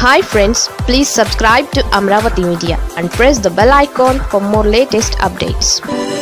hi friends please subscribe to Amaravati media and press the bell icon for more latest updates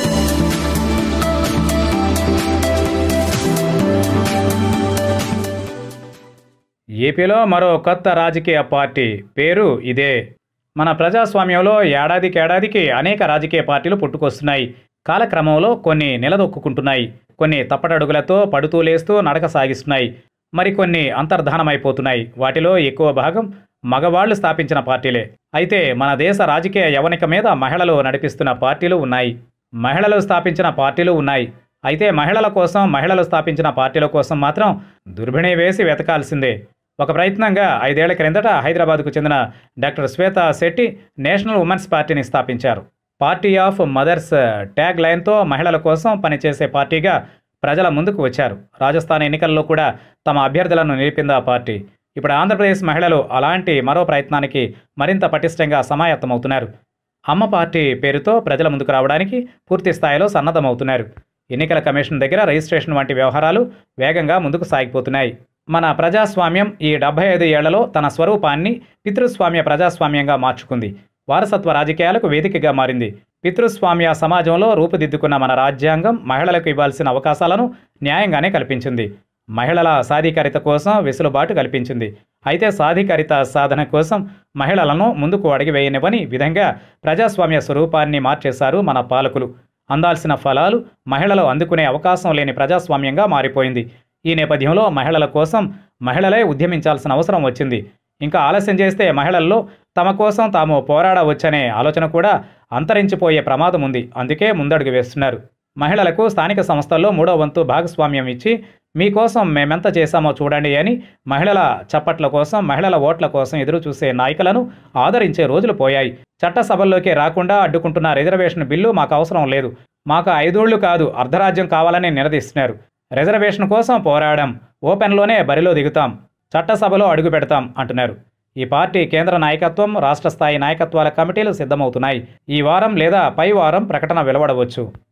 ఏపీలో మరో కొత్త రాజకీయ party పేరు ఇదే మన ప్రజాస్వామ్యంలో ఏడాదికేడాదికి అనేక రాజకీయ పార్టీలు పుట్టుకొస్తున్నాయి కాలక్రమంలో కొన్ని నిలదొక్కుంటున్నాయి కొన్ని తప్పటడుగులతో పడుతూ లేస్తూ నడక సాగిస్తున్నాయి మరికొన్ని అంతర్ధానమైపోతున్నాయి వాటిలో ఎక్కువ భాగం మగవాళ్లు స్థాపించిన పార్టీలే అయితే మన దేశ రాజకీయ యవనిక మీద మహిళలు నడిపిస్తున్న పార్టీలు ఉన్నాయి మహిళలు స్థాపించిన పార్టీలు ఉన్నాయి అయితే మహిళల కోసం మహిళలు స్థాపించిన పార్టీల కోసం మాత్రం దుర్భిణి వేసి వెతకాల్సిందే ఒక ప్రయత్నంగా ఐదేళ్ల క్రిందట హైదరాబాద్కు చెందిన doctor Swetha Shetty national women's పార్టీని స్థాపించారు పార్టీ ఆఫ్ మదర్స్ ట్యాగ్ లైన్తో మహిళల కోసం పనిచేసే పార్టీగా ప్రజల ముందుకు వచ్చారు రాజస్థాన్ ఎన్నికల్లో కూడా తమ అభ్యర్థులను నిలిపింది ఆ పార్టీ ఇప్పుడు ఆంధ్రప్రదేశ్ మహిళలు అలాంటి మరో ప్రయత్నానికి మరింత పటిష్టంగా సమాయత్తమవుతున్నారు అమ్మ పార్టీ పేరుతో ప్రజల ముందుకు రావడానికి పూర్తి స్థాయిలో సన్నద్ధమవుతున్నారు ఎన్నికల కమిషన్ దగ్గర రిజిస్ట్రేషన్ వంటి వ్యవహారాలు వేగంగా ముందుకు సాగిపోతున్నాయి మన ప్రజాస్వామ్యం ఈ డెబ్బై ఐదు ఏళ్లలో తన స్వరూపాన్ని పితృస్వామ్య ప్రజాస్వామ్యంగా మార్చుకుంది వారసత్వ రాజకీయాలకు వేదికగా మారింది పితృస్వామ్య సమాజంలో రూపుదిద్దుకున్న మన రాజ్యాంగం మహిళలకు ఇవ్వాల్సిన అవకాశాలను న్యాయంగానే కల్పించింది మహిళల సాధికారిత కోసం వెసులుబాటు కల్పించింది అయితే సాధికారిత సాధన కోసం మహిళలను ముందుకు అడిగి వేయనివ్వని విధంగా ప్రజాస్వామ్య స్వరూపాన్ని మార్చేశారు మన పాలకులు అందాల్సిన ఫలాలు మహిళలు అందుకునే అవకాశం లేని ప్రజాస్వామ్యంగా మారిపోయింది ఈ నేపథ్యంలో మహిళల కోసం మహిళలే ఉద్యమించాల్సిన అవసరం వచ్చింది ఇంకా ఆలస్యం చేస్తే మహిళల్లో తమ కోసం తాము పోరాడవచ్చనే ఆలోచన కూడా అంతరించిపోయే ప్రమాదం ఉంది అందుకే ముందడుగు వేస్తున్నారు మహిళలకు స్థానిక సంస్థల్లో మూడో వంతు భాగస్వామ్యం ఇచ్చి మీకోసం మేమెంత చేశామో చూడండి అని మహిళల చప్పట్ల కోసం మహిళల ఓట్ల కోసం ఎదురు చూసే నాయకులను ఆదరించే రోజులు పోయాయి చట్టసభల్లోకి రాకుండా అడ్డుకుంటున్న రిజర్వేషన్ బిల్లు మాకు అవసరం లేదు మాకు ఐదోళ్లు కాదు అర్ధరాజ్యం కావాలని నిలదీస్తున్నారు రిజర్వేషన్ కోసం పోరాడాం ఓపెన్లోనే బరిలో దిగుతాం చట్టసభలో అడుగు పెడతాం అంటున్నారు ఈ పార్టీ కేంద్ర నాయకత్వం రాష్ట్ర స్థాయి నాయకత్వాల కమిటీలు సిద్ధమవుతున్నాయి ఈ వారం లేదా పై వారం ప్రకటన వెలువడవచ్చు